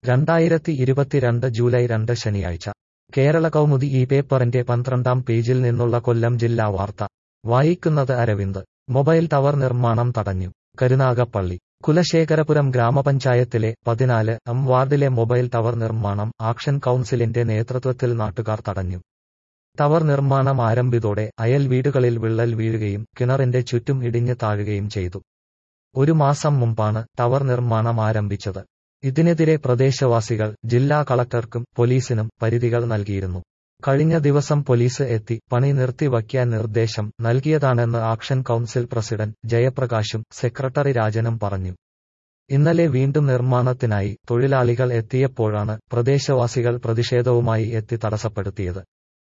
രണ്ടായിരത്തി ഇരുപത്തിരണ്ട് ജൂലൈ രണ്ട് ശനിയാഴ്ച കേരള കൗമുദി ഈ പേപ്പറിന്റെ പന്ത്രണ്ടാം പേജിൽ നിന്നുള്ള കൊല്ലം ജില്ലാ വാർത്ത വായിക്കുന്നത് അരവിന്ദ് മൊബൈൽ ടവർ നിർമ്മാണം തടഞ്ഞു കരുനാഗപ്പള്ളി കുലശേഖരപുരം ഗ്രാമപഞ്ചായത്തിലെ പതിനാല് എം വാർഡിലെ മൊബൈൽ ടവർ നിർമ്മാണം ആക്ഷൻ കൗൺസിലിന്റെ നേതൃത്വത്തിൽ നാട്ടുകാർ തടഞ്ഞു ടവർ നിർമ്മാണം ആരംഭിതോടെ അയൽ വീടുകളിൽ വിള്ളൽ വീഴുകയും കിണറിന്റെ ചുറ്റും ഇടിഞ്ഞ് താഴുകയും ചെയ്തു ഒരു മാസം മുമ്പാണ് ടവർ നിർമ്മാണം ആരംഭിച്ചത് ഇതിനെതിരെ പ്രദേശവാസികൾ ജില്ലാ കളക്ടർക്കും പോലീസിനും പരിധികൾ നൽകിയിരുന്നു കഴിഞ്ഞ ദിവസം പോലീസ് എത്തി പണി നിർത്തിവയ്ക്കാൻ നിർദ്ദേശം നൽകിയതാണെന്ന് ആക്ഷൻ കൗൺസിൽ പ്രസിഡന്റ് ജയപ്രകാശും സെക്രട്ടറി രാജനും പറഞ്ഞു ഇന്നലെ വീണ്ടും നിർമ്മാണത്തിനായി തൊഴിലാളികൾ എത്തിയപ്പോഴാണ് പ്രദേശവാസികൾ പ്രതിഷേധവുമായി എത്തി തടസ്സപ്പെടുത്തിയത്